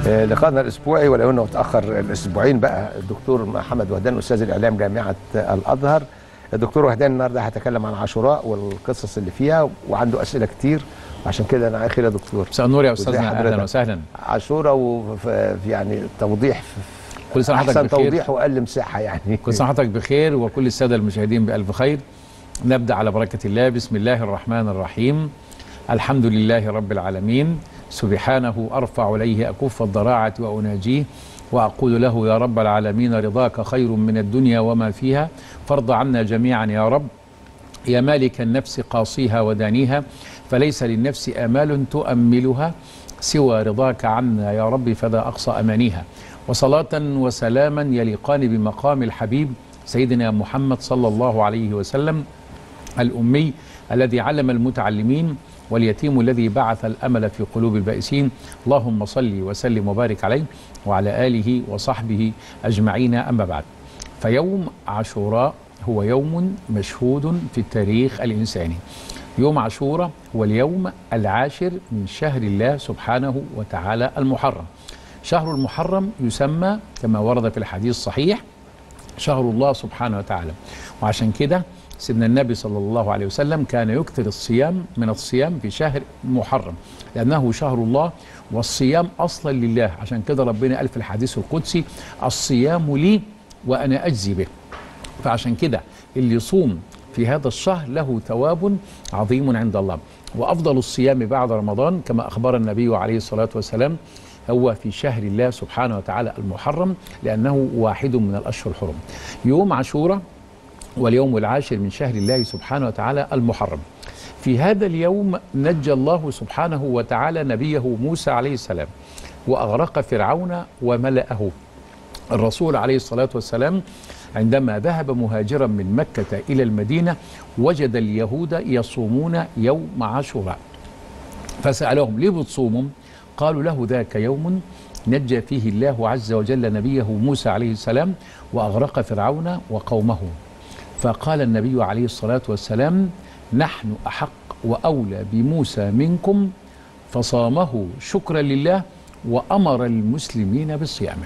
آه، لقاءنا الاسبوعي ولو انه اتاخر الاسبوعين بقى الدكتور محمد وهدان استاذ الاعلام جامعه الازهر الدكتور وهدان النهارده هيتكلم عن عاشوراء والقصص اللي فيها وعنده اسئله كتير وعشان كده انا اخر يا دكتور مساء النور يا وإزاي استاذنا اهلا حضرتك؟ وسهلا عاشوراء وفي يعني توضيح كل سنه وحضرتك احسن بخير توضيح واقل مساحه يعني كل سنه وحضرتك بخير وكل الساده المشاهدين بالف خير نبدا على بركه الله بسم الله الرحمن الرحيم الحمد لله رب العالمين سبحانه ارفع اليه اكف الضراعه واناجيه واقول له يا رب العالمين رضاك خير من الدنيا وما فيها فارض عنا جميعا يا رب يا مالك النفس قاصيها ودانيها فليس للنفس آمال تؤملها سوى رضاك عنا يا رب فذا أقصى أمانيها وصلاة وسلاما يليقان بمقام الحبيب سيدنا محمد صلى الله عليه وسلم الأمي الذي علم المتعلمين واليتيم الذي بعث الأمل في قلوب البائسين اللهم صل وسلم وبارك عليه وعلى آله وصحبه أجمعين أما بعد فيوم عاشوراء هو يوم مشهود في التاريخ الإنساني يوم عاشوراء هو اليوم العاشر من شهر الله سبحانه وتعالى المحرم شهر المحرم يسمى كما ورد في الحديث الصحيح شهر الله سبحانه وتعالى وعشان كده سيدنا النبي صلى الله عليه وسلم كان يكثر الصيام من الصيام في شهر محرم لأنه شهر الله والصيام أصلا لله عشان كده ربنا قال في الحديث القدسي الصيام لي وأنا أجزي به فعشان كده اللي يصوم في هذا الشهر له ثواب عظيم عند الله وأفضل الصيام بعد رمضان كما أخبر النبي عليه الصلاة والسلام هو في شهر الله سبحانه وتعالى المحرم لأنه واحد من الأشهر الحرم يوم عاشوراء واليوم العاشر من شهر الله سبحانه وتعالى المحرم في هذا اليوم نجى الله سبحانه وتعالى نبيه موسى عليه السلام وأغرق فرعون وملأه الرسول عليه الصلاة والسلام عندما ذهب مهاجرا من مكة إلى المدينة وجد اليهود يصومون يوم عاشوراء فسألهم ليه بتصوموا قالوا له ذاك يوم نجى فيه الله عز وجل نبيه موسى عليه السلام وأغرق فرعون وقومه فقال النبي عليه الصلاة والسلام نحن أحق وأولى بموسى منكم فصامه شكرا لله وأمر المسلمين بصيامه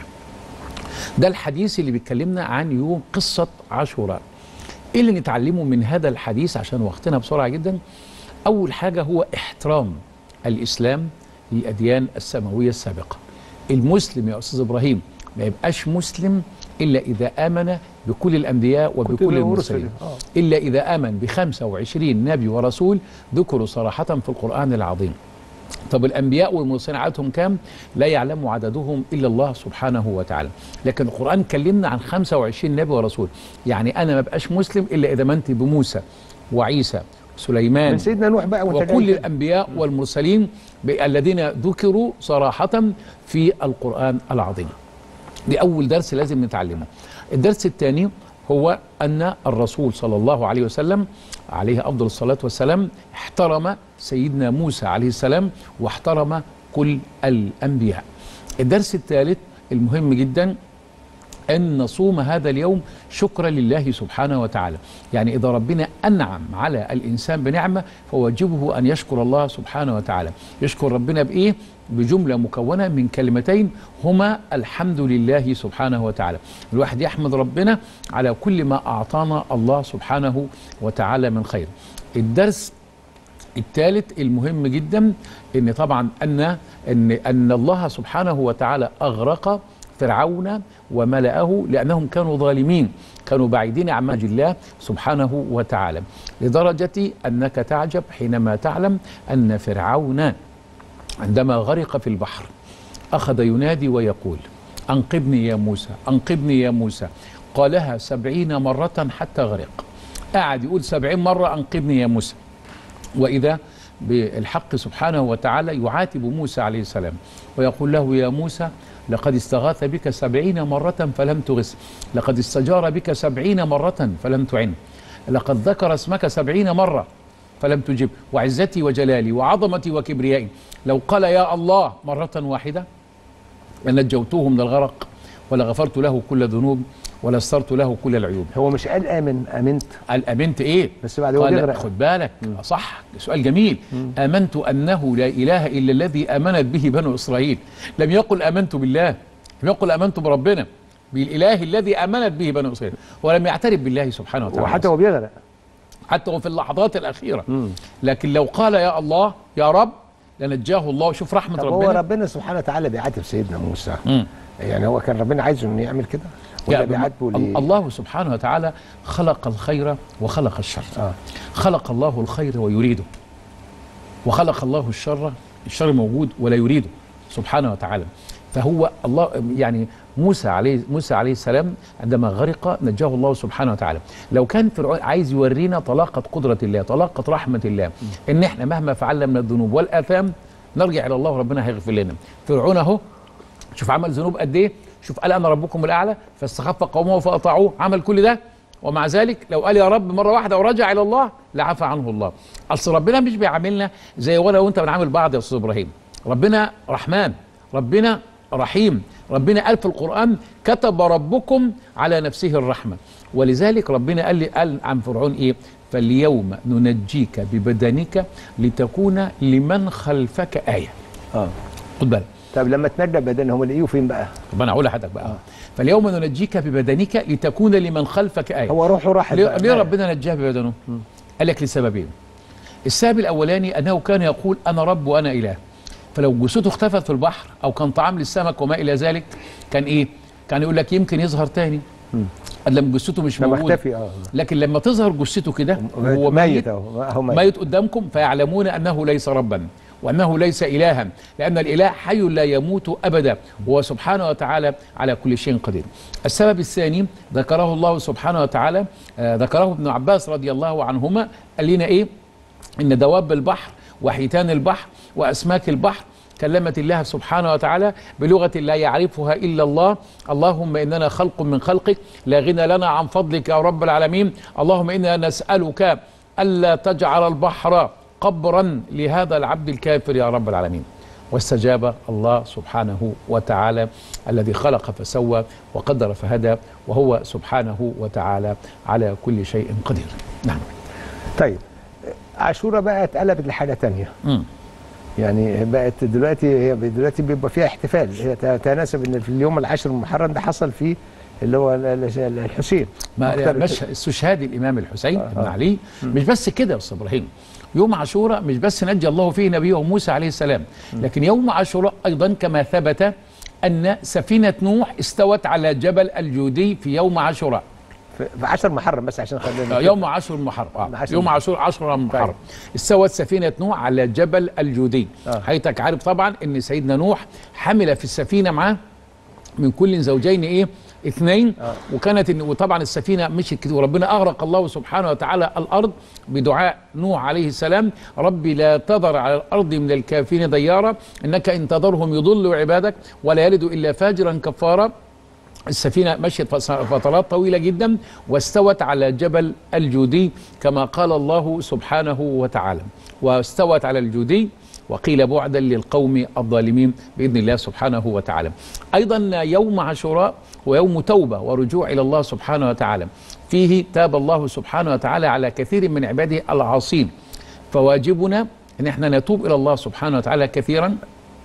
ده الحديث اللي بيتكلمنا عن يوم قصة عاشوراء ايه اللي نتعلمه من هذا الحديث عشان وقتنا بسرعة جدا اول حاجة هو احترام الاسلام للاديان السماوية السابقة المسلم يا استاذ ابراهيم ما يبقاش مسلم الا اذا امن بكل الانبياء وبكل المرسلين آه. الا اذا امن ب 25 نبي ورسول ذكروا صراحة في القرآن العظيم طب الانبياء والمرسلين عددهم كام؟ لا يعلم عددهم الا الله سبحانه وتعالى، لكن القران كلمنا عن 25 نبي ورسول، يعني انا ما بقاش مسلم الا اذا امنت بموسى وعيسى وسليمان من سيدنا نوح بقى وانت وكل جاي كده. الانبياء والمرسلين ب- الذين ذكروا صراحه في القران العظيم. دي اول درس لازم نتعلمه. الدرس الثاني هو ان الرسول صلى الله عليه وسلم عليه افضل الصلاه والسلام احترم سيدنا موسى عليه السلام واحترم كل الانبياء. الدرس الثالث المهم جدا أن نصوم هذا اليوم شكرا لله سبحانه وتعالى يعني إذا ربنا أنعم على الإنسان بنعمة فواجبه أن يشكر الله سبحانه وتعالى يشكر ربنا بإيه؟ بجملة مكونة من كلمتين هما الحمد لله سبحانه وتعالى الواحد يحمد ربنا على كل ما أعطانا الله سبحانه وتعالى من خير الدرس الثالث المهم جدا ان طبعا ان ان ان الله سبحانه وتعالى اغرق فرعون وملأه لانهم كانوا ظالمين كانوا بعيدين عن منهج الله سبحانه وتعالى لدرجه انك تعجب حينما تعلم ان فرعون عندما غرق في البحر أخذ ينادي ويقول أنقذني يا موسى أنقذني يا موسى قالها سبعين مرة حتى غرق قعد يقول سبعين مرة أنقذني يا موسى وإذا بالحق سبحانه وتعالى يعاتب موسى عليه السلام ويقول له يا موسى لقد استغاث بك سبعين مرة فلم تغث لقد استجار بك سبعين مرة فلم تعن لقد ذكر اسمك سبعين مرة فلم تجب وعزتي وجلالي وعظمتي وكبريائي لو قال يا الله مرة واحدة لنجوته من الغرق ولغفرت له كل ذنوب ولا استرت له كل العيوب هو مش قال امن امنت قال امنت ايه بس بعد هو قال بيغرق خد بالك صح سؤال جميل امنت انه لا اله الا الذي امنت به بنو اسرائيل لم يقل امنت بالله لم يقل امنت بربنا بالاله الذي امنت به بنو اسرائيل ولم يعترف بالله سبحانه وتعالى وحتى هو بيغرق حتى وفي اللحظات الاخيره لكن لو قال يا الله يا رب لنجاه الله شوف رحمه طب هو ربنا ربنا سبحانه وتعالى بيعاتب سيدنا موسى مم. يعني هو كان ربنا عايزه انه يعمل كده ولا يا بيعاتبه ال- ليه؟ الله سبحانه وتعالى خلق الخير وخلق الشر آه. خلق الله الخير ويريده وخلق الله الشر الشر موجود ولا يريده سبحانه وتعالى فهو الله يعني موسى عليه موسى عليه السلام عندما غرق نجاه الله سبحانه وتعالى لو كان فرعون عايز يورينا طلاقة قدرة الله طلاقة رحمة الله ان احنا مهما فعلنا من الذنوب والآثام نرجع الى الله وربنا هيغفر لنا فرعون اهو شوف عمل ذنوب قد ايه شوف قال انا ربكم الاعلى فاستخف قومه فاطاعوه عمل كل ده ومع ذلك لو قال يا رب مره واحده ورجع الى الله لعفى عنه الله اصل ربنا مش بيعاملنا زي وانا وانت بنعامل بعض يا استاذ ابراهيم ربنا رحمن ربنا رحيم ربنا قال في القران كتب ربكم على نفسه الرحمه ولذلك ربنا قال لي قال عن فرعون ايه فاليوم ننجيك ببدنك لتكون لمن خلفك ايه اه خد بالك طب لما تنجى بدن هم لقيه فين بقى؟ طب انا اقول لحضرتك بقى فاليوم ننجيك ببدنك لتكون لمن خلفك ايه هو روحه راحت ليه, بقى. ليه ربنا نجاه ببدنه قال لك لسببين السبب الاولاني انه كان يقول انا رب وانا اله فلو جثته اختفت في البحر او كان طعام للسمك وما الى ذلك كان ايه كان يقول لك يمكن يظهر تاني قال لما جثته مش لما موجوده اختفي اه لكن لما تظهر جثته كده وهو ميت ميت اهو هو ميت ميت قدامكم فيعلمون انه ليس ربا وانه ليس الها لان الاله حي لا يموت ابدا وهو سبحانه وتعالى على كل شيء قدير. السبب الثاني ذكره الله سبحانه وتعالى آه ذكره ابن عباس رضي الله عنهما قال لنا ايه؟ ان دواب البحر وحيتان البحر واسماك البحر كلمت الله سبحانه وتعالى بلغة لا يعرفها إلا الله اللهم إننا خلق من خلقك لا غنى لنا عن فضلك يا رب العالمين اللهم إنا نسألك ألا تجعل البحر قبرا لهذا العبد الكافر يا رب العالمين واستجاب الله سبحانه وتعالى الذي خلق فسوى وقدر فهدى وهو سبحانه وتعالى على كل شيء قدير نعم طيب عاشوره بقى اتقلبت لحاجه تانية مم. يعني بقت دلوقتي هي دلوقتي بيبقى فيها احتفال هي تناسب ان في اليوم العاشر من محرم ده حصل فيه اللي هو ال- ال- الحسين ما مختلف. مش استشهاد الامام الحسين آه، بن آه. علي مش بس كده يا استاذ ابراهيم يوم عاشوراء مش بس نجى الله فيه نبيه موسى عليه السلام لكن يوم عاشوراء ايضا كما ثبت ان سفينه نوح استوت على جبل الجودي في يوم عاشوراء في في 10 محرم بس عشان خلينا آه، يوم عاشور محرم آه. عاشور يوم محرم. عاشور عاشور محرم طيب. استوت سفينه نوح على جبل الجودي آه. حيثك عارف طبعا ان سيدنا نوح حمل في السفينه معاه من كل زوجين ايه اثنين آه. وكانت إن وطبعا السفينه مشيت كده وربنا اغرق الله سبحانه وتعالى الارض بدعاء نوح عليه السلام ربي لا تذر على الارض من الكافرين ديارا انك ان تذرهم يضلوا عبادك ولا يلدوا الا فاجرا كفارا السفينة مشيت فص- فترات طويلة جدا واستوت على جبل الجودي كما قال الله سبحانه وتعالى واستوت على الجودي وقيل بعدا للقوم الظالمين بإذن الله سبحانه وتعالى أيضا يوم عاشوراء ويوم توبة ورجوع إلى الله سبحانه وتعالى فيه تاب الله سبحانه وتعالى على كثير من عباده العاصين فواجبنا ان احنا نتوب الى الله سبحانه وتعالى كثيرا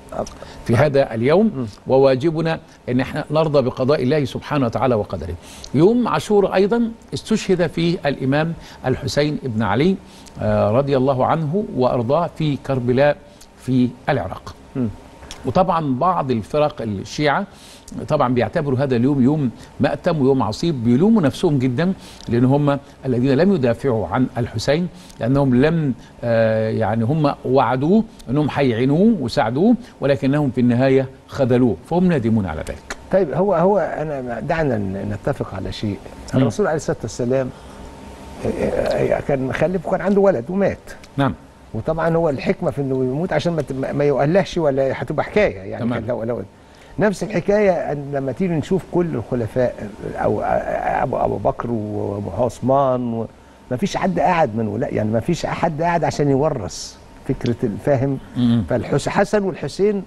في هذا اليوم وواجبنا ان احنا نرضى بقضاء الله سبحانه وتعالى وقدره. يوم عاشور ايضا استشهد فيه الامام الحسين بن علي آه، رضي الله عنه وارضاه في كربلاء في العراق. وطبعا بعض الفرق الشيعة طبعا بيعتبروا هذا اليوم يوم مأتم ويوم عصيب بيلوموا نفسهم جدا لأن هم الذين لم يدافعوا عن الحسين لأنهم لم آه، يعني هم وعدوه أنهم هيعينوه وساعدوه ولكنهم في النهاية خذلوه فهم نادمون على ذلك طيب هو هو انا دعنا ن- نتفق على شيء مم. الرسول عليه الصلاه والسلام آه، آه، كان مخلف وكان عنده ولد ومات نعم وطبعا هو الحكمه في انه يموت عشان ما ت- ما ما يؤلهش ولا هتبقى حكايه يعني تمام. كان لو لو نفس الحكايه أن لما تيجي نشوف كل الخلفاء او ابو ابو بكر وابو عثمان و- ما فيش حد قاعد من ولا يعني ما فيش حد قاعد عشان يورث فكره الفاهم مم. فالحسين حسن والحسين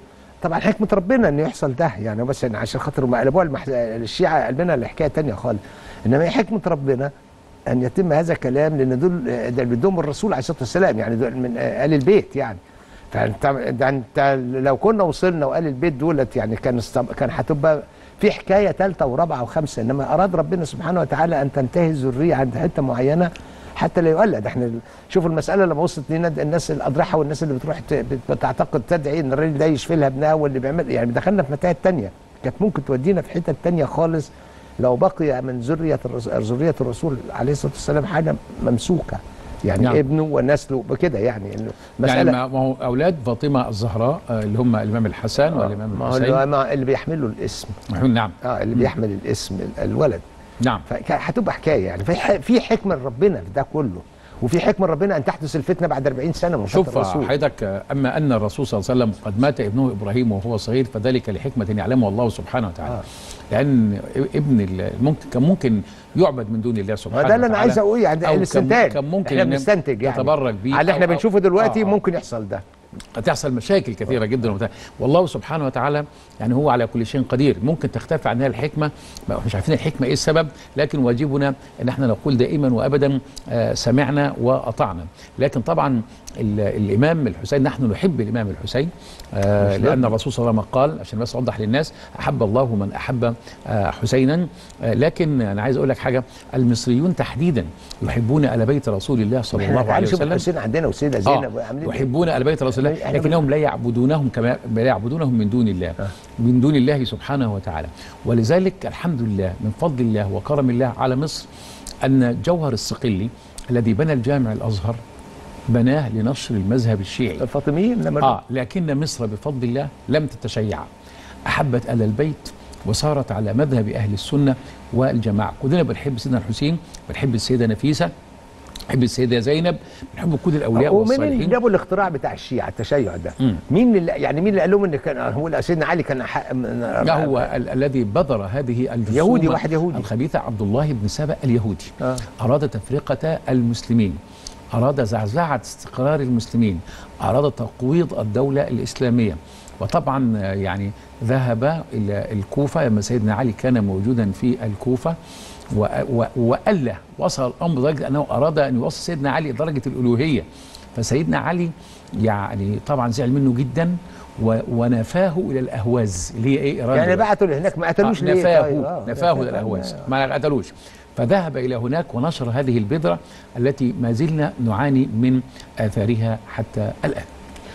طبعا حكمه ربنا ان يحصل ده يعني بس إن عشان خاطر ما قلبوها المح... الشيعه قلبنا لحكايه تانية خالص انما هي حكمه ربنا ان يتم هذا الكلام لان دول ده اللي بدهم الرسول عليه الصلاه والسلام يعني دول من ال البيت يعني فانت ده انت لو كنا وصلنا وقال البيت دولت يعني كان استم... كان هتبقى في حكايه ثالثه ورابعه وخمسه انما اراد ربنا سبحانه وتعالى ان تنتهي الذريه عند حته معينه حتى لا يقلد احنا شوف المساله لما وصلت لنا الناس الاضرحه والناس اللي بتروح ت- بتعتقد تدعي ان الراجل ده يشفي لها ابنها واللي بيعمل يعني دخلنا في متاهه تانية كانت ممكن تودينا في حته تانية خالص لو بقي من ذريه الرس- ذريه الرسول عليه الصلاه والسلام حاجه ممسوكه يعني نعم. نعم. ابنه ونسله بكده يعني انه يعني مساله ما ما هو اولاد فاطمه الزهراء آه، اللي هم الامام الحسن والامام ما هو الحسين اللي, ما اللي بيحمله الاسم نعم اه اللي بيحمل الاسم ال- الولد نعم فهتبقى حكايه يعني في ح- في حكمه ربنا في ده كله وفي حكمه ربنا ان تحدث الفتنه بعد 40 سنه من شوف فترة الرسول حضرتك آه، اما ان الرسول صلى الله عليه وسلم قد مات ابنه ابراهيم وهو صغير فذلك لحكمه يعلمها الله سبحانه وتعالى آه. لان ابن ال- ممكن كان ممكن يعبد من دون الله سبحانه ما وتعالى ده اللي انا عايز اقول يعني أو كان- الاستنتاج كان ممكن احنا إن بنستنتج يعني تتبرك بيه على اللي احنا أو- أو- بنشوفه دلوقتي آه، آه. ممكن يحصل ده هتحصل مشاكل كثيره جدا وبتاع. والله سبحانه وتعالى يعني هو على كل شيء قدير ممكن تختفي عنها الحكمه ما- مش عارفين الحكمه ايه السبب لكن واجبنا ان احنا نقول دائما وابدا آه، سمعنا واطعنا لكن طبعا ال- الامام الحسين نحن نحب الامام الحسين آه، مش لان ضد. الرسول صلى الله عليه وسلم قال عشان بس اوضح للناس احب الله من احب آه، حسينا آه، لكن انا عايز اقول لك حاجه المصريون تحديدا يحبون ال بيت رسول الله صلى احنا الله عليه تعالى شوف وسلم الحسين عندنا وسيده زينب آه عاملين إيه؟ يحبون ال بيت رسول الله إحنا لكنهم لا يعبدونهم كما لا يعبدونهم من دون الله آه. من دون الله سبحانه وتعالى ولذلك الحمد لله من فضل الله وكرم الله على مصر ان جوهر الصقلي الذي بنى الجامع الازهر بناه لنشر المذهب الشيعي الفاطميين لما اه لكن مصر بفضل الله لم تتشيع احبت ال البيت وصارت على مذهب اهل السنه والجماعه كلنا بنحب سيدنا الحسين بنحب السيده نفيسه بنحب السيده زينب بنحب كل الاولياء ومين اللي والصالحين جابوا الاختراع بتاع الشيعة التشيع ده مم. مين اللي يعني مين اللي قال لهم ان كان هو سيدنا علي كان حق لا هو ال- الذي بذر هذه الجسوم يهودي، واحد يهودي. الخبيثة عبد الله بن سبأ اليهودي آه. أراد تفرقة المسلمين أراد زعزعة استقرار المسلمين أراد تقويض الدولة الإسلامية وطبعا آه، يعني ذهب إلى الكوفة لما سيدنا علي كان موجودا في الكوفة و- و- وأله وصل الأمر لدرجة أنه أراد أن يوصل سيدنا علي درجة الألوهية فسيدنا علي يعني طبعا زعل منه جدا و- ونفاه إلى الأهواز اللي هي إيه إيران يعني دلوقتي. بعتوا لهناك ما قتلوش آه، ليه نفاه طيب؟ آه، نفاه نفاه. للاهواز ما قتلوش فذهب الى هناك ونشر هذه البذره التي ما زلنا نعاني من اثارها حتى الان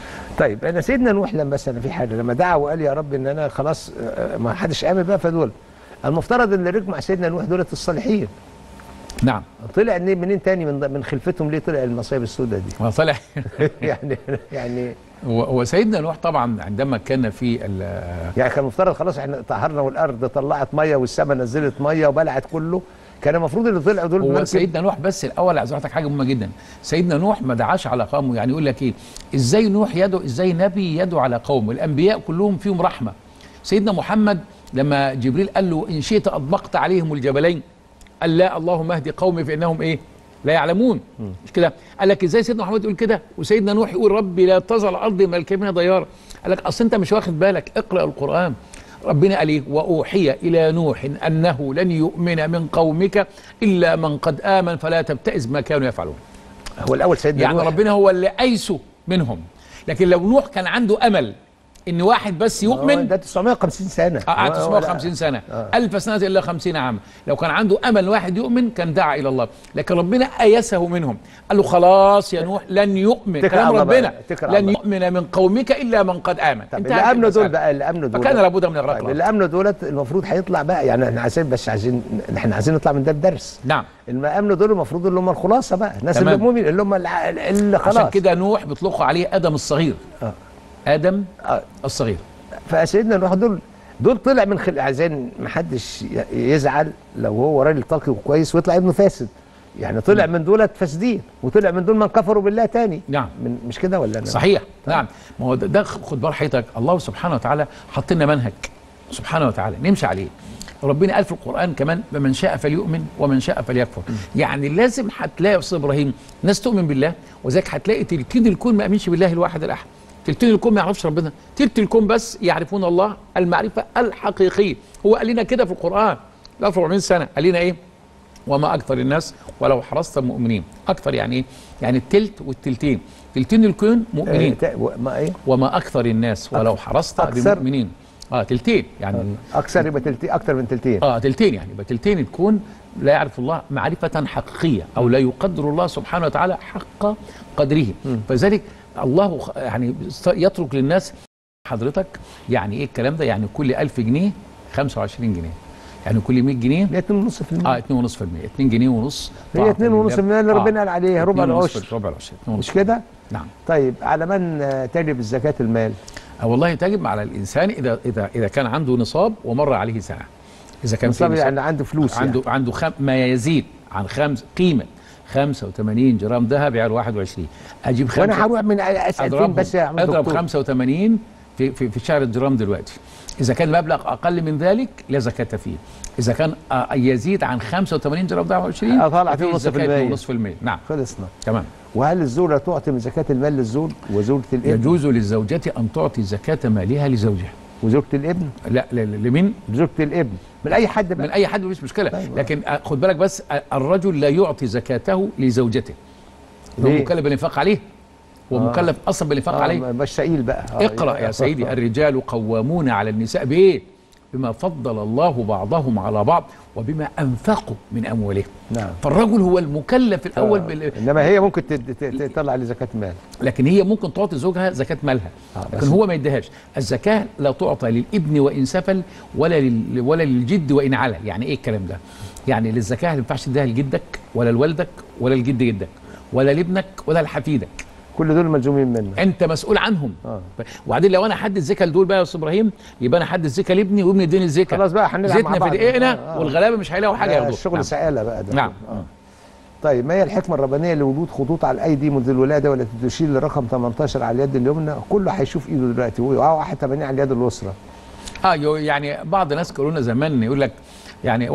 طيب انا سيدنا نوح لما بس انا في حاجه لما دعا وقال يا رب ان انا خلاص آه، ما حدش امن بقى فدول المفترض ان اللي رجع مع سيدنا نوح دولت الصالحين نعم طلع منين منين تاني من من خلفتهم ليه طلع المصايب السوداء دي وطلع يعني يعني و- وسيدنا نوح طبعا عندما كان في ال- يعني كان المفترض خلاص احنا طهرنا والارض طلعت ميه والسماء نزلت ميه وبلعت كله كان المفروض اللي طلعوا دول هو مركب- سيدنا نوح بس الاول عايز أقول لك حاجه مهمه جدا سيدنا نوح ما دعاش على قومه يعني يقول لك ايه ازاي نوح يدعو ازاي نبي يدعو على قومه الانبياء كلهم فيهم رحمه سيدنا محمد لما جبريل قال له ان شئت اطبقت عليهم الجبلين قال لا اللهم اهد قومي فانهم ايه لا يعلمون مش كده قال لك ازاي سيدنا محمد يقول كده وسيدنا نوح يقول ربي لا تزل الارض من الكافرين ديار قال لك اصل انت مش واخد بالك اقرا القران ربنا قال ايه واوحي الى نوح انه لن يؤمن من قومك الا من قد امن فلا تبتئس ما كانوا يفعلون هو الاول سيدنا يعني نوح ربنا هو اللي ايسه منهم لكن لو نوح كان عنده امل ان واحد بس آه، يؤمن ده 950 سنه قعد هو- هو لا. 950 سنة آه. ألف سنة إلا 50 عاما لو كان عنده أمل واحد يؤمن كان دعا إلى الله لكن ربنا أيسه منهم قال له خلاص يا نوح لن يؤمن اتكل على كلام الله بقى، ربنا اتكل على لن الله. يؤمن من قومك إلا من قد آمن طب انتهت اللي امنوا دول المسألة. بقى اللي امنوا دول فكان لابد من إغراق طيب الأرض. اللي امنوا دولت المفروض هيطلع بقى يعني احنا عايزين بس عايزين احنا عايزين نطلع من ده الدرس نعم اللي امنوا دول المفروض اللي هم الخلاصه بقى الناس تمام. اللي مؤمن اللي هم الع- اللي خلاص عشان كده نوح بيطلقوا عليه آدم الصغير آه. آدم آه. الصغير فسيدنا نوح دول دول طلع من خلق عايزين ما حدش ي- يزعل لو هو راجل تقي وكويس ويطلع ابنه فاسد يعني طلع من دولت فاسدين وطلع من دول من كفروا بالله تاني نعم من مش كده ولا أنا؟ صحيح نعم ما هو ده, ده خد بال حضرتك الله سبحانه وتعالى حط لنا منهج سبحانه وتعالى نمشي عليه ربنا قال في القران كمان فمن شاء فليؤمن ومن شاء فليكفر يعني لازم هتلاقي يا استاذ ابراهيم ناس تؤمن بالله وذلك هتلاقي تلكين الكون ما امنش بالله الواحد الاحد تلتين الكون ما يعرفش ربنا تلت الكون بس يعرفون الله المعرفه الحقيقيه هو قال لنا كده في القران لا 400 سنه قال لنا ايه وما اكثر الناس ولو حرصت مؤمنين اكثر يعني ايه يعني التلت والتلتين تلتين الكون مؤمنين آه، تا- و- ما ايه وما اكثر الناس ولو حرصت أكثر؟ بمؤمنين اه تلتين يعني اكثر يبقى تلتين اكثر من تلتين اه تلتين يعني يبقى تلتين الكون لا يعرف الله معرفة حقيقية أو لا يقدر الله سبحانه وتعالى حق قدره فذلك الله خ- يعني است- يترك للناس حضرتك يعني ايه الكلام ده يعني كل 1000 جنيه 25 جنيه يعني كل 100 جنيه هي 2.5% اه 2.5% 2 جنيه ونص هي طاعة 2.5% لله. اللي ربنا قال عليها، ربع 2.5% العشر. ربع العشر 2.5%. مش كده نعم طيب على من آه، تجب الزكاه المال آه والله تجب على الانسان اذا اذا اذا كان عنده نصاب ومر عليه سنه اذا كان في نصاب نصاب يعني عنده فلوس عنده عنده خم ما يزيد عن خمس قيمه 85 جرام ذهب يعني 21 اجيب يعني. وانا خمسة هروح من اسال فين بس يا عم اضرب دكتور 85 في في في سعر الجرام دلوقتي اذا كان المبلغ اقل من ذلك لا زكاه فيه اذا كان آه، يزيد عن 85 جرام ذهب 20 أطلع فيه ففيه نص في زكاة المية. نصف المية نعم خلصنا تمام وهل الزوجه تعطي من زكاه المال للزوج وزوجه الابن يجوز للزوجة أن تعطي زكاة مالها لزوجها وزوجه الابن لا لا- لا- لمين؟ زوجه الابن من اي حد بقى من أي حد مش مشكلة أيوة. لكن آه، خد بالك بس آه، الرجل لا يعطي زكاته لزوجته هو ليه؟ مكلف بالإنفاق عليه هو آه. مكلف أصلا بالإنفاق آه، عليه مش سئيل بقى آه، اقرأ يا سيدي الرجال قوامون على النساء بإيه؟ بما فضل الله بعضهم على بعض وبما أنفقوا من أموالهم نعم فالرجل هو المكلف الأول آه. بال... انما هي ممكن تد- ت- ت- تطلع لزكاه مال لكن هي ممكن تعطي زوجها زكاة مالها آه، لكن بس- هو ما يديهاش الزكاة لا تعطى للابن وإن سفل ولا لل... ولا للجد وإن علا يعني إيه الكلام ده يعني للزكاة ما ينفعش تديها لجدك ولا لوالدك ولا لجد جدك ولا لابنك ولا لحفيدك كل دول ملزومين منك انت مسؤول عنهم آه. وبعدين لو انا حد الزكاه لدول بقى يا استاذ ابراهيم يبقى انا حد الزكاه لابني وابني يديني الزكاه خلاص بقى هنلعب مع زيتنا بعض في دقيقنا آه، آه. والغلابه مش هيلاقوا حاجه ده ياخدوها الشغل نعم. سعاله بقى ده نعم. آه. طيب ما هي الحكمه الربانيه لوجود خطوط على الايدي منذ الولاده والتي تشير لرقم 18 على اليد اليمنى كله هيشوف ايده دلوقتي واه 81 على اليد اليسرى اه يو- يعني بعض الناس قالوا لنا زمان يقول لك يعني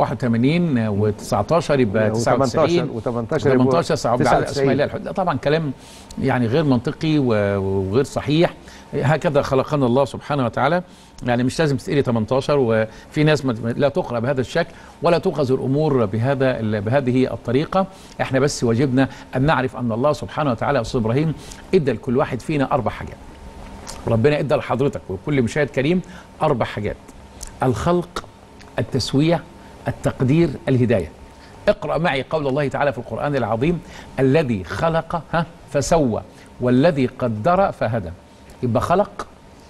81 و19 يبقى 99 و18 و18 18 صعب على اسماء الله الحسنى لا طبعا كلام يعني غير منطقي و- وغير صحيح هكذا خلقنا الله سبحانه وتعالى يعني مش لازم تقري 18 وفي ناس ما- لا تقرا بهذا الشكل ولا تؤخذ الامور بهذا ال- بهذه الطريقه احنا بس واجبنا ان نعرف ان الله سبحانه وتعالى يا استاذ ابراهيم ادى لكل واحد فينا اربع حاجات ربنا ادى لحضرتك وكل مشاهد كريم اربع حاجات الخلق التسويه التقدير الهدايه اقرا معي قول الله تعالى في القران العظيم الذي خلق ها فسوى والذي قدر فهدى يبقى خلق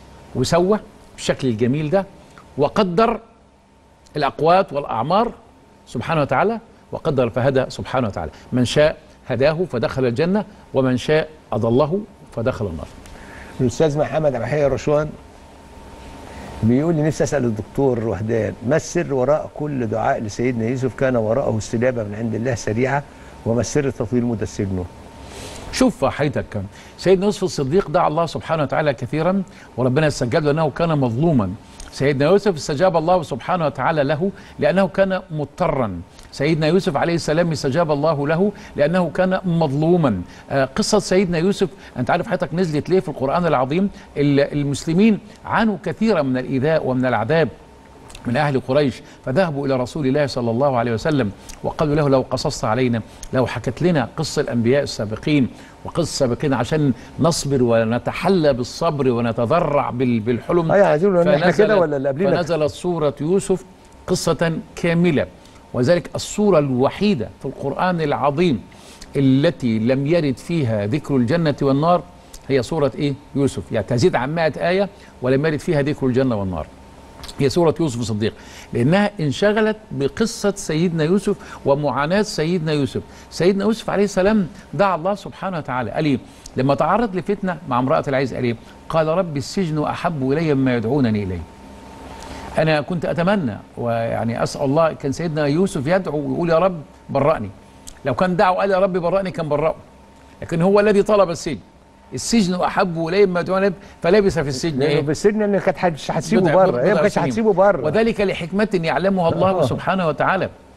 وسوى بالشكل الجميل ده وقدر الاقوات والاعمار سبحانه وتعالى وقدر فهدى سبحانه وتعالى من شاء هداه فدخل الجنه ومن شاء اضله فدخل النار الاستاذ محمد عبد الحي رشوان بيقول لي نفسي اسال الدكتور وهدان ما السر وراء كل دعاء لسيدنا يوسف كان وراءه استجابه من عند الله سريعه وما السر تطويل مدة سجنه؟ شوف حياتك سيدنا يوسف الصديق دعا الله سبحانه وتعالى كثيرا وربنا استجاب له انه كان مظلوما سيدنا يوسف استجاب الله سبحانه وتعالى له لانه كان مضطرا سيدنا يوسف عليه السلام استجاب الله له لانه كان مظلوما آه، قصه سيدنا يوسف انت عارف حضرتك نزلت ليه في القران العظيم ال- المسلمين عانوا كثيرا من الايذاء ومن العذاب من أهل قريش فذهبوا إلى رسول الله صلى الله عليه وسلم وقالوا له لو قصصت علينا لو حكت لنا قصة الأنبياء السابقين وقصة السابقين عشان نصبر ونتحلى بالصبر ونتضرع بال- بالحلم ايوه عايزين نقول احنا فنزلت- كده ولا اللي قبلنا فنزلت سورة يوسف قصة كاملة وذلك السورة الوحيدة في القرآن العظيم التي لم يرد فيها ذكر الجنة والنار هي سورة إيه؟ يوسف يعني تزيد عن 100 آية ولم يرد فيها ذكر الجنة والنار هي سورة يوسف الصديق لأنها انشغلت بقصة سيدنا يوسف ومعاناة سيدنا يوسف سيدنا يوسف عليه السلام دعا الله سبحانه وتعالى قال إيه لما تعرض لفتنة مع امرأة العزيز قال إيه قال رب السجن أحب إلي مما يدعونني إليه أنا كنت أتمنى ويعني أسأل الله كان سيدنا يوسف يدعو ويقول يا رب برأني لو كان دعوا قال يا رب برأني كان برأه لكن هو الذي طلب السجن السجن أحب إلي مما يدعونني إليه، فلبث في السجن لانه إيه بالسجن ان كانت هتسيبه بضع- بره هي ما بضع كانتش سنين. هتسيبه بره وذلك لحكمة يعلمها الله آه. سبحانه وتعالى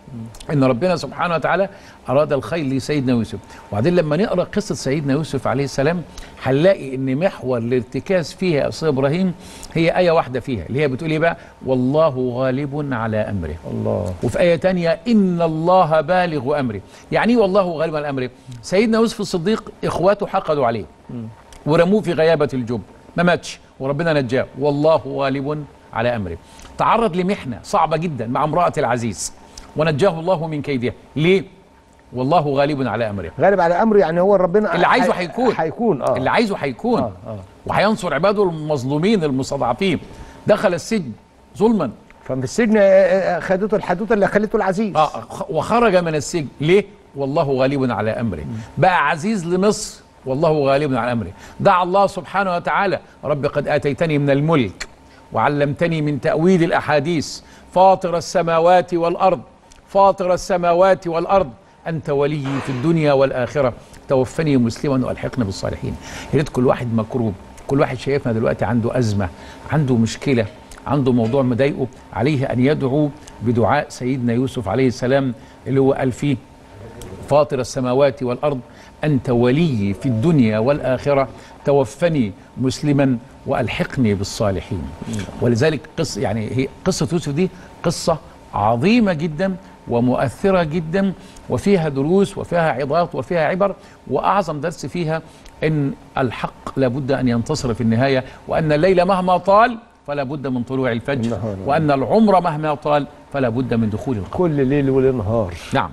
ان ربنا سبحانه وتعالى اراد الخير لسيدنا يوسف وبعدين لما نقرا قصه سيدنا يوسف عليه السلام هنلاقي ان محور الارتكاز فيها يا استاذ ابراهيم هي ايه واحده فيها اللي هي بتقول ايه بقى والله غالب على امره الله وفي آية تانية إن الله بالغ أمره يعني إيه والله غالب على أمره سيدنا يوسف الصديق إخواته حقدوا عليه ورموه في غيابة الجب ما ماتش وربنا نجاه والله غالب على أمره تعرض لمحنة صعبة جدا مع امرأة العزيز ونجاه الله من كيدها ليه والله غالب على أمره غالب على امره يعني هو ربنا اللي عايزه هي- هيكون. هيكون اه اللي عايزه هيكون آه، آه. وهينصر عباده المظلومين المستضعفين دخل السجن ظلما ففي السجن آه، آه، خدته الحدوته اللي خلته العزيز اه خ- وخرج من السجن ليه والله غالب على امره بقى عزيز لمصر والله غالب على امره دعا الله سبحانه وتعالى رب قد اتيتني من الملك وعلمتني من تاويل الاحاديث فاطر السماوات والارض فاطر السماوات والارض انت ولي في الدنيا والاخره توفني مسلما والحقنا بالصالحين يا ريت كل واحد مكروب كل واحد شايفنا دلوقتي عنده ازمه عنده مشكله عنده موضوع مضايقه عليه ان يدعو بدعاء سيدنا يوسف عليه السلام اللي هو قال فيه فاطر السماوات والارض انت ولي في الدنيا والاخره توفني مسلما والحقني بالصالحين ولذلك قصه يعني هي قصه يوسف دي قصه عظيمه جدا ومؤثره جدا وفيها دروس وفيها عظات وفيها عبر واعظم درس فيها ان الحق لابد ان ينتصر في النهايه وان الليل مهما طال فلا بد من طلوع الفجر النهار. وان العمر مهما طال فلا بد من دخول القبر كل ليل ونهار نعم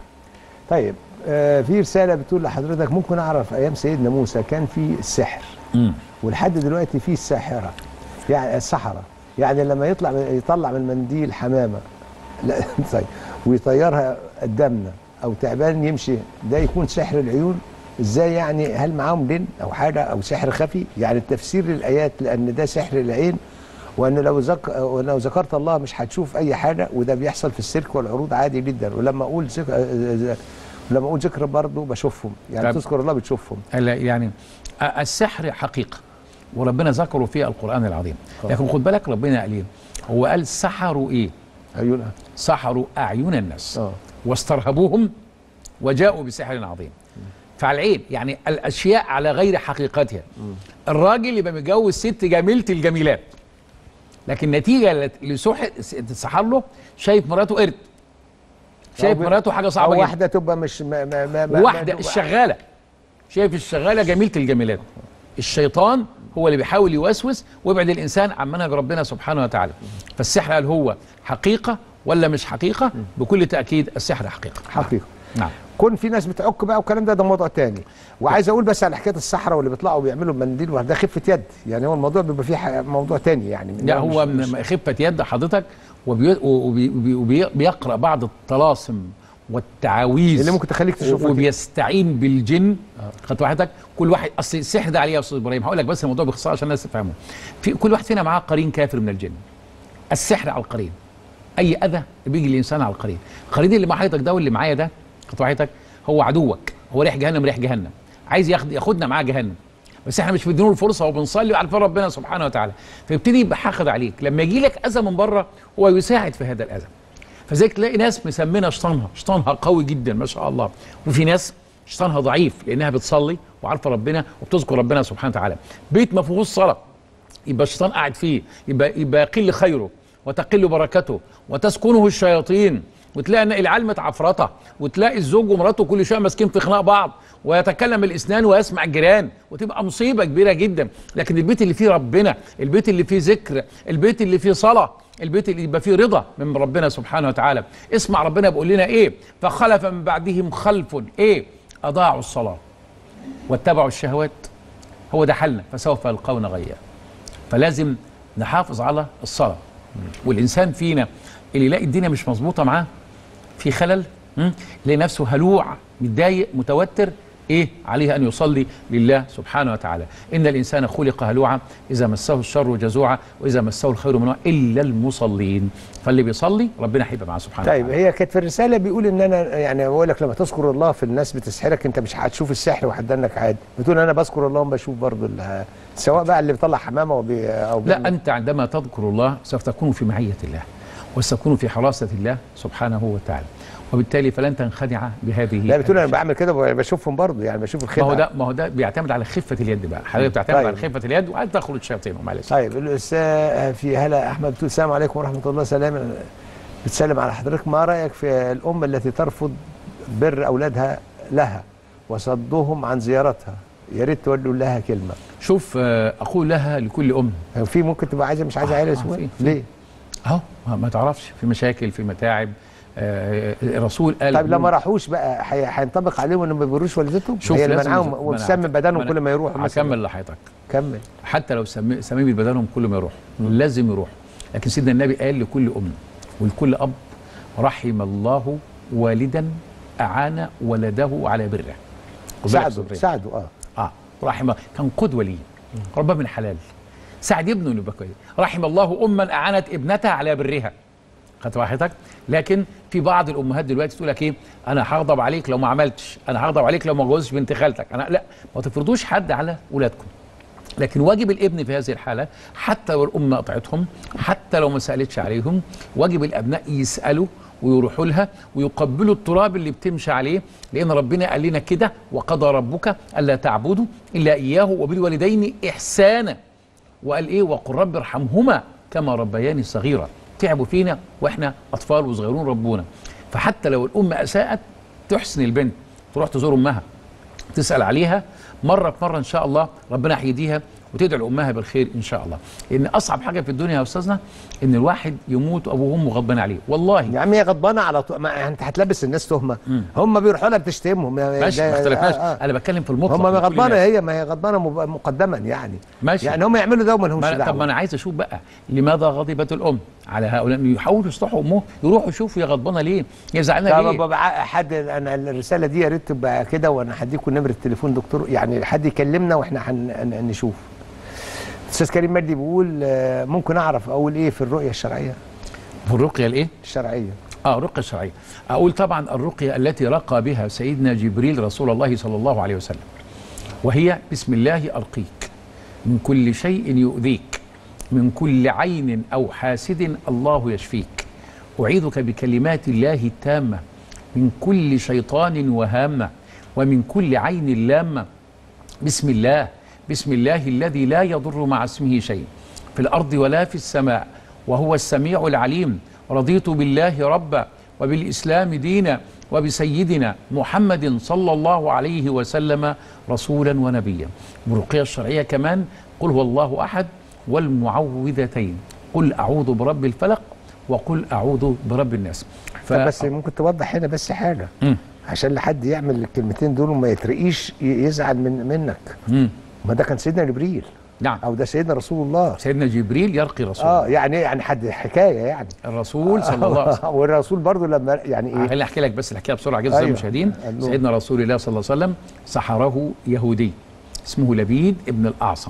طيب آه في رساله بتقول لحضرتك ممكن اعرف ايام سيدنا موسى كان في السحر مم. ولحد دلوقتي في الساحره يعني السحره يعني لما يطلع يطلع من المنديل حمامه لا طيب ويطيرها قدامنا او تعبان يمشي ده يكون سحر العيون ازاي يعني هل معاهم جن او حاجه او سحر خفي يعني التفسير للايات لان ده سحر العين وان لو ذك... ولو ذكرت الله مش هتشوف اي حاجه وده بيحصل في السيرك والعروض عادي جدا ولما اقول ذك... لما اقول ذكر برضه بشوفهم يعني طب. تذكر الله بتشوفهم هلا يعني أ- السحر حقيقة وربنا ذكره في القرآن العظيم لكن خد بالك ربنا قال ايه هو قال سحروا ايه عيونها سحروا أعين الناس اه واسترهبوهم وجاءوا بسحر عظيم فعلى العين يعني الأشياء على غير حقيقتها الراجل يبقى متجوز ست جميلة الجميلات لكن نتيجة لسحر سحر له شايف مراته قرد شايف أو ب- مراته حاجة صعبة او جدا واحده تبقى مش ما ما ما ما واحدة ما الشغالة شايف الشغالة جميلة الجميلات الشيطان هو اللي بيحاول يوسوس ويبعد الإنسان عن منهج ربنا سبحانه وتعالى فالسحر هل هو حقيقة ولا مش حقيقة بكل تأكيد السحر حقيقة حقيقه نعم كون في ناس بتعك بقى والكلام ده ده موضوع تاني وعايز اقول بس على حكايه الصحراء واللي بيطلعوا بيعملوا منديل ده خفه يد يعني هو الموضوع بيبقى فيه ح- موضوع تاني يعني لا هو مش- من خفة يد حضرتك وبي- وبي- وبي- وبي- وبيقرأ بعض الطلاسم والتعاويذ اللي ممكن تخليك تشوفها كده. وبيستعين بالجن خدت وحدك كل واحد اصل السحر ده عليه يا استاذ ابراهيم هقول لك بس الموضوع باختصار عشان الناس تفهمه في كل واحد فينا معاه قرين كافر من الجن السحر على القرين اي اذى بيجي للانسان على القرين القرين اللي مع حضرتك ده واللي معايا ده خدت وحدك هو عدوك هو ريح جهنم ريح جهنم عايز ياخد ياخدنا معاه جهنم بس احنا مش مدينه الفرصه وبنصلي وعارفين ربنا سبحانه وتعالى فيبتدي يبقى حاقد عليك لما يجي لك اذى من بره هو يساعد في هذا الاذى فزيك تلاقي ناس مسمنه شيطانها شيطانها قوي جدا ما شاء الله وفي ناس شيطانها ضعيف لانها بتصلي وعارفه ربنا وبتذكر ربنا سبحانه وتعالى بيت ما فيهوش صلاه يبقى الشيطان قاعد فيه يبقى يبقى يقل خيره وتقل بركته وتسكنه الشياطين وتلاقي ان العيال متعفرطه وتلاقي الزوج ومراته كل شويه ماسكين في خناق بعض ويتكلم الاسنان ويسمع الجيران وتبقى مصيبه كبيره جدا لكن البيت اللي فيه ربنا البيت اللي فيه ذكر البيت اللي فيه صلاه البيت اللي يبقى فيه رضا من ربنا سبحانه وتعالى اسمع ربنا بيقول لنا ايه فخلف من بعدهم خلف ايه اضاعوا الصلاه واتبعوا الشهوات هو ده حلنا فسوف يلقون غيا فلازم نحافظ على الصلاه والانسان فينا اللي يلاقي الدنيا مش مظبوطه معاه في خلل مم، يلاقي نفسه هلوع متضايق متوتر ايه عليه ان يصلي لله سبحانه وتعالى ان الانسان خلق هلوعا اذا مسه الشر جزوعا واذا مسه الخير منوعا الا المصلين فاللي بيصلي ربنا هيبقى معاه سبحانه طيب وتعالى هي كانت في الرساله بيقول ان انا يعني بقول لك لما تذكر الله في الناس بتسحرك انت مش هتشوف السحر وهتدنك عادي بتقول انا بذكر الله وبشوف برضه ال- سواء بقى اللي بيطلع حمامه وبي او لا انت عندما تذكر الله سوف تكون في معيه الله وستكون في حراسة الله سبحانه وتعالى وبالتالي فلن تنخدع بهذه لا بتقول انا الأشياء. بعمل كده بشوفهم برضه يعني بشوف ما الخدعه هو ده ما هو ده بيعتمد على خفة اليد بقى حضرتك بتعتمد طيب. على خفة اليد وعايز تخرج الشياطين معلش طيب الاستاذ في هلا احمد بتقول السلام عليكم ورحمه الله سلام بتسلم على حضرتك ما رايك في الام التي ترفض بر اولادها لها وصدهم عن زيارتها يا ريت تقول لها كلمه شوف آه، اقول لها لكل ام في ممكن تبقى عايزه مش عايزه آه، عيله آه، اسمها في- في. ليه اهو ما, ما تعرفش في مشاكل في متاعب آه، الرسول قال طيب لو ما راحوش بقى هي- هينطبق عليهم انهم ما بيبروش والدتهم شوف هي اللي لازم منعهم يز- وبتسمم منع- بدنهم منع- كل ما يروحوا مثلا هكمل لحضرتك كمل حتى لو سمي سميم بدنهم كل ما يروح لازم يروح لكن سيدنا النبي قال لكل ام ولكل اب رحم الله والدا اعان ولده على بره خد بالك ساعدوا صبري. ساعدوا اه اه رحم كان قدوه لي رباه من حلال ساعد ابنه انه يبقى كويس رحم الله اما اعانت ابنتها على برها خدت راحتك لكن في بعض الامهات دلوقتي تقول لك ايه انا هغضب عليك لو ما عملتش انا هغضب عليك لو ما جوزتش بنت خالتك انا لا ما تفرضوش حد على اولادكم لكن واجب الابن في هذه الحالة حتى لو الأم قطعتهم حتى لو ما سألتش عليهم واجب الأبناء يسألوا ويروحوا لها ويقبلوا التراب اللي بتمشي عليه لأن ربنا قال لنا كده وقضى ربك ألا تعبدوا إلا إياه وبالوالدين إحسانا وقال إيه وقل رب ارحمهما كما ربياني صغيرا تعبوا فينا وإحنا أطفال وصغيرون ربونا فحتى لو الأم أساءت تحسن البنت تروح تزور أمها تسأل عليها مرة في مرة إن شاء الله ربنا هيديها وتدعو لأمها بالخير إن شاء الله لأن أصعب حاجة في الدنيا يا أستاذنا إن الواحد يموت وأبوه وأمه غضبان عليه والله يا عم هي غضبانه على طول ما انت هتلبس الناس تهمه هم بيروحوا لها بتشتمهم يعني ماشي ده- ما اختلفناش آه، آه. أنا بتكلم في المطلق هم ما لكل غضبانه الناس. هي ما هي غضبانه مب- مقدما يعني ماشي. يعني هم يعملوا ده وما لهمش ما أنا- طب ما دعوه أنا عايز أشوف بقى لماذا غضبت الأم على هؤلاء إنه يحاولوا يصلحوا أمه يروحوا يشوفوا هي غضبانة ليه هي زعلانة طب ليه ببقى حد انا الرساله دي يا ريت تبقى كده وانا هديكم نمره التليفون دكتور يعني حد يكلمنا واحنا هنشوف استاذ كريم مجدي بيقول آه، ممكن اعرف اقول ايه في الرؤيه الشرعيه في الرقية الإيه؟ الشرعيه اه رقية شرعية أقول طبعا الرقية التي رقى بها سيدنا جبريل رسول الله صلى الله عليه وسلم وهي بسم الله أرقيك من كل شيء يؤذيك من كل عين أو حاسد الله يشفيك أعيذك بكلمات الله التامة من كل شيطان وهامة ومن كل عين لامة بسم الله بسم الله الذي لا يضر مع اسمه شيء في الأرض ولا في السماء وهو السميع العليم رضيت بالله ربا وبالإسلام دينا وبسيدنا محمد صلى الله عليه وسلم رسولا ونبيا بالرقية الشرعية كمان قل هو الله أحد والمعوذتين قل أعوذ برب الفلق وقل أعوذ برب الناس ف... طب بس ممكن توضح هنا بس حاجه مم. عشان لحد يعمل الكلمتين دول وما يترقيش ي- يزعل من منك مم. ما ده كان سيدنا جبريل نعم او ده سيدنا رسول الله سيدنا جبريل يرقي رسول اه الله يعني يعني حد حكايه يعني الرسول صلى الله عليه وسلم والرسول برضو لما يعني ايه خليني احكي لك بس الحكايه بسرعه جدا أيوة. المشاهدين قال له. سيدنا رسول الله صلى الله عليه وسلم سحره يهودي اسمه لبيد ابن الاعصم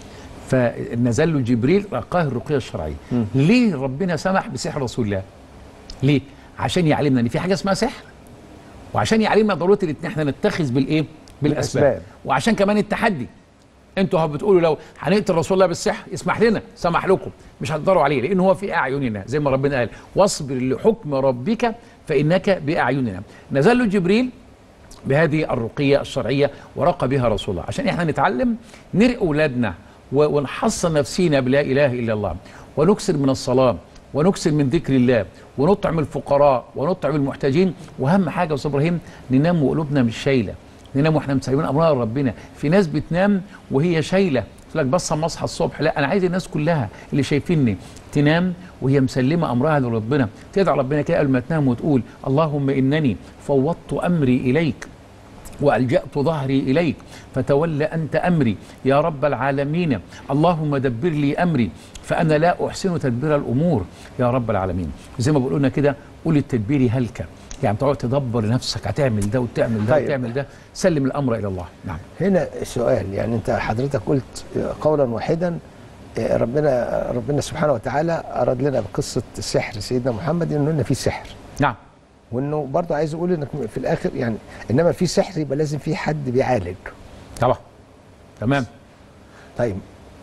فنزل له جبريل رقاه الرقيه الشرعيه ليه ربنا سمح بسحر رسول الله ليه عشان يعلمنا ان في حاجه اسمها سحر وعشان يعلمنا ضروره ان احنا نتخذ بالايه بالاسباب بالأسباب. وعشان كمان التحدي انتوا هو بتقولوا لو هنقتل رسول الله بالسحر اسمح لنا سمح لكم مش هتقدروا عليه لان هو في اعيننا زي ما ربنا قال واصبر لحكم ربك فانك باعيننا نزل له جبريل بهذه الرقية الشرعية ورقى بها رسول الله عشان احنا نتعلم نرقي أولادنا و- ونحصن نفسينا بلا إله إلا الله ونكسر من الصلاة ونكسر من ذكر الله ونطعم الفقراء ونطعم المحتاجين وأهم حاجة يا أستاذ إبراهيم ننام وقلوبنا مش شايلة ننام واحنا مسلمين أمرنا لربنا في ناس بتنام وهي شايلة تقول لك بس أما أصحى الصبح لا أنا عايز الناس كلها اللي شايفيني تنام وهي مسلمة أمرها لربنا تدعو ربنا كده قبل ما تنام وتقول اللهم إنني فوضت أمري إليك وألجأت ظهري إليك فتول أنت أمري يا رب العالمين اللهم دبر لي أمري فأنا لا أحسن تدبير الأمور يا رب العالمين زي ما بيقولوا لنا كده قول التدبير هلك يعني تقعد تدبر لنفسك هتعمل ده وتعمل ده طيب. وتعمل ده سلم الأمر إلى الله نعم هنا سؤال يعني انت حضرتك قلت قولا واحدا آه، ربنا ربنا سبحانه وتعالى اراد لنا بقصه سحر سيدنا محمد انه قلنا في سحر نعم وانه برضه عايز اقول انك في الاخر يعني انما في سحر يبقى لازم في حد بيعالج طبعا تمام طيب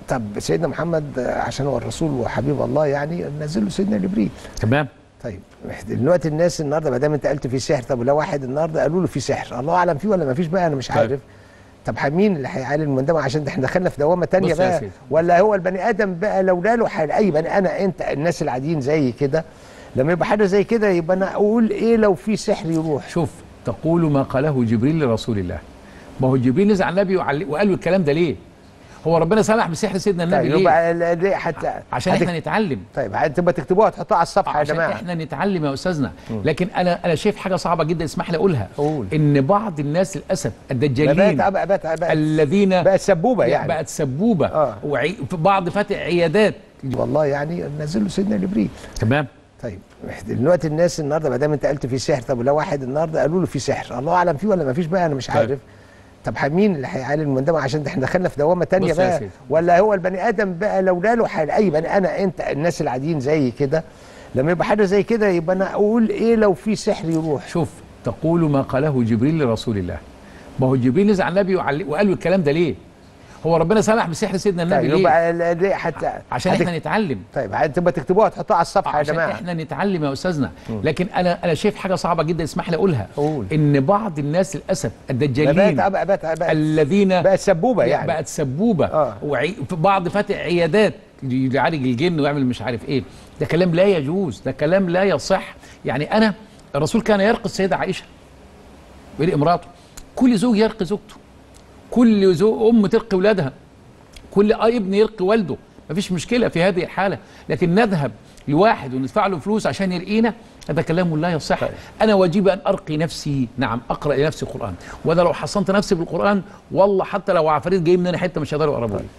طب سيدنا محمد آه، عشان هو الرسول وحبيب الله يعني نزل له سيدنا جبريل تمام طيب دلوقتي الناس النهارده ما دام انت قلت في سحر طب لو واحد النهارده قالوا له في سحر الله اعلم فيه ولا ما فيش بقى انا مش طيب. عارف طب مين اللي هيعالج المندمه عشان احنا دخلنا في دوامه تانية بص يا بقى سيدي. ولا هو البني ادم بقى لو له حال اي بني انا انت الناس العاديين زي كده لما يبقى حاجه زي كده يبقى انا اقول ايه لو في سحر يروح شوف تقول ما قاله جبريل لرسول الله ما هو جبريل نزل على النبي وعل- وقال له الكلام ده ليه هو ربنا سمح بسحر سيدنا النبي طيب ليه يبقى ال- ليه حتى عشان هتك- احنا نتعلم طيب هتبقى تكتبوها تحطوها على الصفحه يا عشان جماعه احنا نتعلم يا استاذنا لكن انا انا شايف حاجه صعبه جدا اسمح لي اقولها قول. ان بعض الناس للاسف بقت الدجالين بقت بقت, بقت, الذين بقت سبوبه يعني بقت سبوبه آه. وعي... في بعض فاتح عيادات والله يعني نزل له سيدنا جبريل تمام طيب دلوقتي الناس النهارده ما دام انت قلت في سحر طب لو واحد النهارده قالوا له في سحر الله اعلم فيه ولا ما فيش بقى انا مش طيب. عارف طب مين اللي هيعالج المندمه عشان احنا دخلنا في دوامه تانية بص يا بقى سيدي. ولا هو البني ادم بقى لو له حال اي بني انا انت الناس العاديين زي كده لما يبقى حاجه زي كده يبقى انا اقول ايه لو في سحر يروح شوف تقول ما قاله جبريل لرسول الله ما هو جبريل نزل على النبي وعل- وقال له الكلام ده ليه هو ربنا سمح بسحر سيدنا النبي طيب ليه يبقى ال- ليه حتى عشان هتك- احنا نتعلم طيب هتبقى تكتبوها تحطوها على الصفحه يا عشان جماعه احنا نتعلم يا استاذنا لكن انا انا شايف حاجه صعبه جدا اسمح لي اقولها قول. ان بعض الناس للاسف بقت الدجالين بقت بقت, بقت, الذين بقت سبوبه يعني بقت سبوبه آه. وعي... في بعض فاتح عيادات يعالج الجن ويعمل مش عارف ايه ده كلام لا يجوز ده كلام لا يصح يعني انا الرسول كان يرقي السيده عائشه بين امراته كل زوج يرقي زوجته كل زوج ام ترقي ولادها كل آه ابن يرقي والده مفيش مشكله في هذه الحاله لكن نذهب لواحد وندفع له فلوس عشان يرقينا هذا كلام لا يصح انا واجب ان ارقي نفسي نعم اقرا لنفسي القران وانا لو حصنت نفسي بالقران والله حتى لو عفاريت جاي مننا حته مش هيقدروا يقربوا لي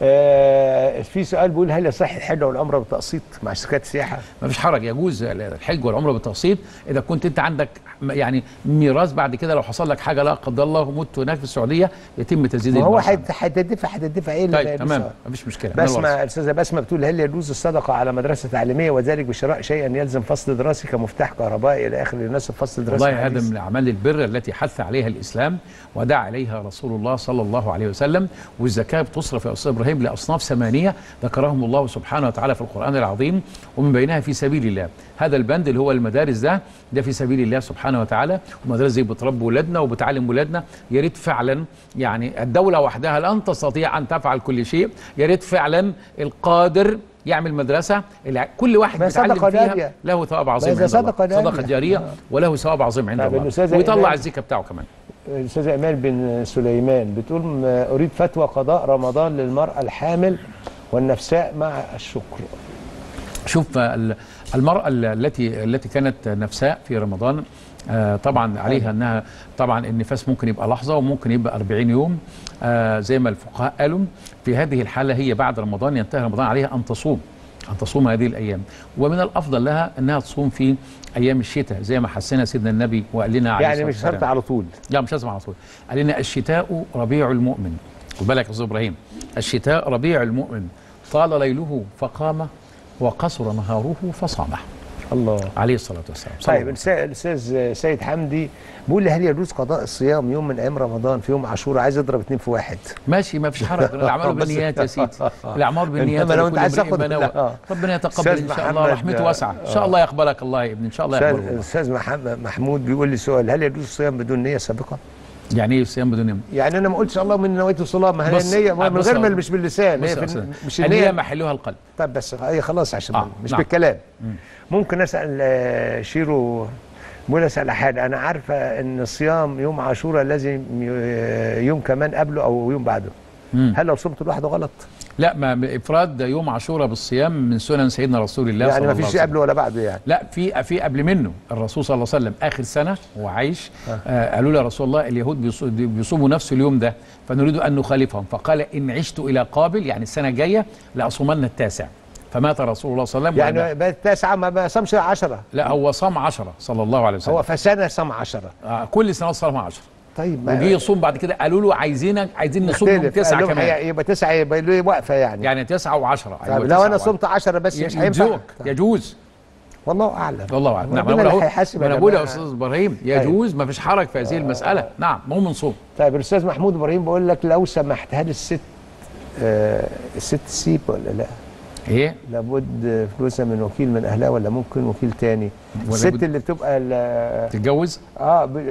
آه في سؤال بيقول هل يصح الحج والعمره بالتقسيط مع شركات السياحه؟ ما فيش حرج يجوز الحج والعمره بالتقسيط اذا كنت انت عندك م- يعني ميراث بعد كده لو حصل لك حاجه لا قدر الله ومت هناك في السعوديه يتم تسديد ما هو الميراث هت- هتدفع هتدفع ايه اللي طيب لسه- تمام ما فيش مشكله من بسمة الوصف. الاستاذه بسمه بتقول هل يجوز الصدقه على مدرسه تعليميه وذلك بشراء شيئا يلزم فصل دراسي كمفتاح كهربائي الى اخره يناسب فصل دراسي والله هذا حديث؟ من اعمال البر التي حث عليها الاسلام ودعا عليها رسول الله صلى الله عليه وسلم والزكاه بتصرف يا استاذ ابراهيم لاصناف ثمانيه ذكرهم الله سبحانه وتعالى في القران العظيم ومن بينها في سبيل الله هذا البند اللي هو المدارس ده ده في سبيل الله سبحانه وتعالى ومدارس دي بتربي ولادنا وبتعلم ولادنا يا ريت فعلا يعني الدوله وحدها لن تستطيع ان تفعل كل شيء يا ريت فعلا القادر يعمل مدرسه الع- كل واحد ما بيتعلم صدقة فيها جارية. له ثواب عظيم ما عند إذا الله صدقة جارية. صدقه جاريه آه. وله ثواب عظيم عند طيب الله الأستاذة ويطلع إيمان. الزكاه بتاعه كمان الاستاذه ايمان بن سليمان بتقول م- اريد فتوى قضاء رمضان للمراه الحامل والنفساء مع الشكر شوف ال- المرأة ال- التي التي كانت نفساء في رمضان آه، طبعا عليها انها طبعا النفاس ممكن يبقى لحظه وممكن يبقى 40 يوم آه، زي ما الفقهاء قالوا في هذه الحاله هي بعد رمضان ينتهي رمضان عليها ان تصوم ان تصوم هذه الايام ومن الافضل لها انها تصوم في ايام الشتاء زي ما حسنا سيدنا النبي وقال لنا عليه يعني الصلاة مش شرط والسلام. على طول لا مش لازم على طول قال لنا الشتاء ربيع المؤمن خد بالك يا استاذ ابراهيم الشتاء ربيع المؤمن طال ليله فقام وقصر نهاره فصامه الله عليه الصلاه والسلام صلى طيب الله الأستاذ- الاستاذ سيد حمدي بيقول لي هل يجوز قضاء الصيام يوم من ايام رمضان في يوم عاشوراء عايز اضرب اتنين في واحد ماشي ما فيش حرج الاعمال بس- بالنيات يا سيدي الاعمال بالنيات إنما لو أنت ولكل عايز امرئ تاخد- ما نوى. لا، آه. ربنا يتقبل أستاذ ان شاء الله محمد، رحمته آه، واسعه ان شاء الله يقبلك الله يا ابني ان شاء الله أستاذ- يقبله الله. الاستاذ محمد محمود بيقول لي سؤال هل يجوز الصيام بدون نيه سابقه؟ يعني ايه الصيام بدون يوم يعني انا ما قلتش الله من نويت الصلاه ما هي بص- النيه ما من بص غير يا ما أستاذ. مش باللسان بص هي يا في أستاذ، مش النيه النيه محلها القلب طب بس هي خلاص عشان آه، مش نعم. بالكلام ممكن اسال آه، شيرو بقول اسال حاجه انا عارفه ان صيام يوم عاشوراء لازم ي- يوم كمان قبله او يوم بعده مم. هل لو صمت لوحده غلط؟ لا ما افراد يوم عاشوراء بالصيام من سنن سيدنا رسول الله يعني صلى ما الله فيش عليه وسلم. قبله ولا بعده يعني لا في في قبل منه الرسول صلى الله عليه وسلم اخر سنه وهو عايش آه قالوا له يا رسول الله اليهود بيصو- بيصوموا نفس اليوم ده فنريد ان نخالفهم فقال ان عشت الى قابل يعني السنه الجايه لاصومن التاسع فمات رسول الله صلى الله عليه وسلم يعني بقى التاسعه ما ما صامش 10 لا هو صام عشرة صلى الله عليه وسلم هو في سنه صام 10 آه كل سنه صام 10 طيب وجي يصوم بعد كده قالوا له عايزينك عايزين نصوم يوم مختلف. تسعه قال لهم كمان هي- يبقى تسعه يبقى له واقفه يعني, يعني تسعه وعشرة طيب لو انا صمت 10 بس مش هينفع يجوز يجوز والله اعلم والله اعلم نعم ربنا انا اللي بقول هيحاسب يا انا بقول يا جماعة. استاذ ابراهيم يجوز ما فيش حرج في هذه المساله نعم ما هو من صوم طيب الاستاذ محمود ابراهيم بقول لك لو سمحت هل الست آه الست تسيب ولا لا ايه لابد فلوسها من وكيل من اهلها ولا ممكن وكيل تاني ولا الست بد- اللي بتبقى ال- تتجوز اه ب...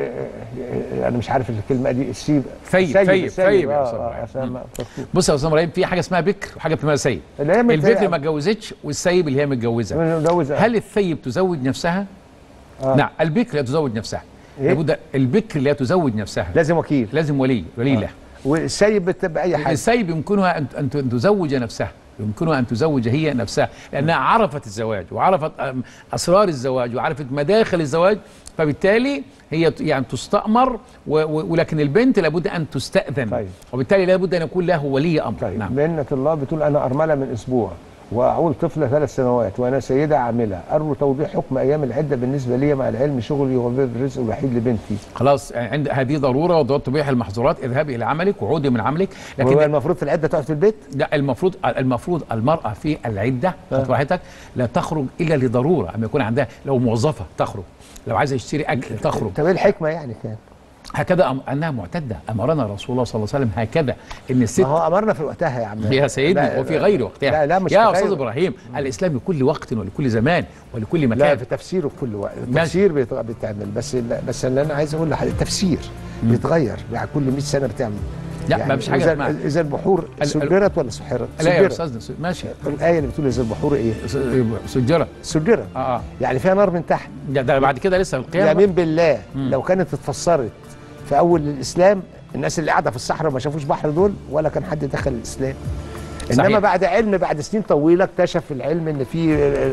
آه، انا مش عارف الكلمه دي السيب ثيب، ثيب، السيب، ثيب يا آه، أستاذ آه، إبراهيم. عشان ما تفصيل. بص يا استاذ ابراهيم في حاجه اسمها بكر وحاجه اسمها سيب اللي هي البكر ما اتجوزتش والسيب اللي هي متجوزه متجوزه هل الثيب تزوج نفسها؟ آه. نعم البكر لا تزوج نفسها إيه؟ لابد البكر لا تزوج نفسها لازم وكيل لازم ولي ولي له والسيب بتبقى اي حاجه السيب يمكنها ان ان تزوج نفسها يمكنها ان تزوج هي نفسها لانها عرفت الزواج وعرفت أم، اسرار الزواج وعرفت مداخل الزواج فبالتالي هي ت- يعني تستأمر و- و- ولكن البنت لابد ان تستأذن طيب. وبالتالي لابد ان يكون له ولي امر طيب نعم منة الله بتقول انا ارمله من اسبوع واعول طفله ثلاث سنوات وانا سيده عامله ارجو توضيح حكم ايام العده بالنسبه لي مع العلم شغلي هو باب الرزق الوحيد لبنتي خلاص عند هذه ضروره وضروره تبيح المحظورات اذهبي الى عملك وعودي من عملك هو لكن المفروض في العده تقعد في البيت لا المفروض المفروض المرأة في العدة آه. خد راحتك لا تخرج إلا لضرورة أما يكون عندها لو موظفة تخرج لو عايزة تشتري أكل تخرج طب ايه الحكمه يعني كان هكذا أم أنها معتدة أمرنا رسول الله صلى الله عليه وسلم هكذا إن الست ما هو امرنا في وقتها يا عم يا سيدي لا- وفي غير وقتها لا لا مش يا في أستاذ غير- إبراهيم الإسلام لكل وقت ولكل زمان ولكل لا مكان في تفسيره في كل وقت ماشي. التفسير بيت- بيتعمل بس لا بس اللي انا عايز اقول لحضرتك التفسير بيتغير بعد كل 100 سنه بتعمل لا، ما فيش حاجة إذا- اسمها- اذا البحور ال- سجرت ولا سحرت؟ لا يا سجرت. أستاذنا ماشي الايه اللي بتقول اذا البحور ايه؟ س- سجرة سجرت آه آه يعني فيها نار من تحت ده, ده بعد كده لسه القيامة يمين بالله مم. لو كانت اتفسرت في اول الاسلام الناس اللي قاعده في الصحراء ما شافوش بحر دول ولا كان حد دخل الاسلام صحيح. انما بعد علم بعد سنين طويله اكتشف العلم ان في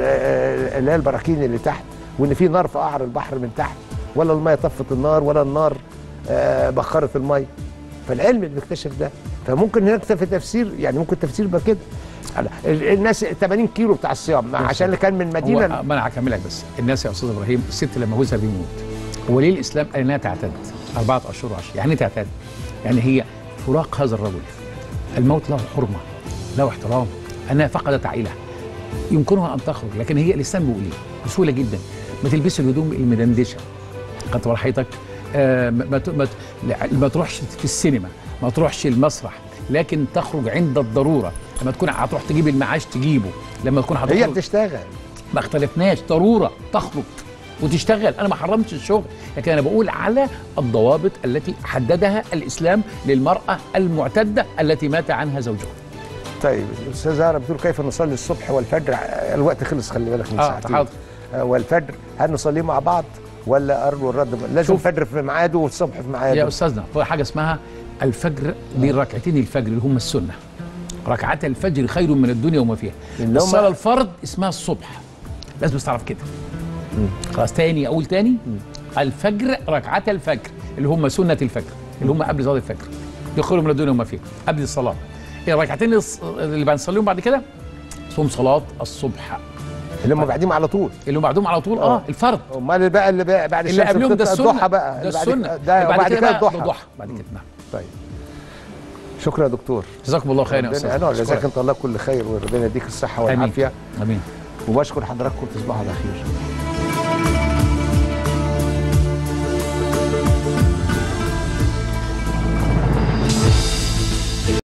آه، اللي هي البراكين اللي تحت وان في نار في قعر البحر من تحت ولا الميه طفت النار ولا النار آه، بخرت الميه فالعلم اللي اكتشف ده فممكن هناك في تفسير يعني ممكن تفسير بقى كده على- ال- الناس 80 كيلو بتاع الصيام مع- عشان اللي كان من هو مدينه ما انا هكملك بس الناس يا استاذ ابراهيم الست لما جوزها بيموت هو ليه الاسلام قال انها تعتد اربعه اشهر وعشر يعني ايه تعتد؟ يعني هي فراق هذا الرجل الموت له حرمه له احترام انها فقدت عائله يمكنها ان تخرج لكن هي الاسلام بيقول ايه؟ بسهوله جدا ما تلبسي الهدوم المدندشه خدت راحتك آه ما, ما, ت- ما, ت- لا، ما تروحش في السينما ما تروحش المسرح لكن تخرج عند الضروره لما تكون هتروح تجيب المعاش تجيبه لما تكون هتخرج هي بتشتغل ما اختلفناش ضروره تخرج وتشتغل انا ما حرمتش الشغل لكن انا بقول على الضوابط التي حددها الاسلام للمراه المعتده التي مات عنها زوجها طيب الاستاذ زهره بتقول كيف نصلي الصبح والفجر الوقت خلص خلي بالك من اه ساعتين حاضر آه، والفجر هل نصليه مع بعض ولا ارجو الرد لازم شوف. الفجر في ميعاده والصبح في يا ميعاده استاذنا هو حاجه اسمها الفجر دي ركعتين الفجر اللي هم السنه ركعات الفجر خير من الدنيا وما فيها اللي هم- الصلاه الفرض اسمها الصبح لازم تعرف كده خلاص تاني اقول تاني الفجر ركعات الفجر اللي هم سنه الفجر اللي هم قبل صلاه الفجر دي خير من الدنيا وما فيها قبل الصلاه الركعتين الص- اللي بنصليهم بعد كده اسمهم صلاه الصبح اللي هم بعدين على طول اللي هم بعدهم على طول اه آه. الفرض امال بقى اللي بقى بعد اللي الشمس قبلهم ده بتطلع السنه الضحى بقى ده اللي بعد السنه كده- ده وبعد كده بقى الضحى الضحى بعد كده نعم طيب شكرا يا دكتور جزاكم الله خيرا يا ربنا- استاذ انا أشكرك. جزاك انت الله كل خير وربنا يديك الصحه امين والعافيه امين وبشكر حضراتكم تصبحوا على خير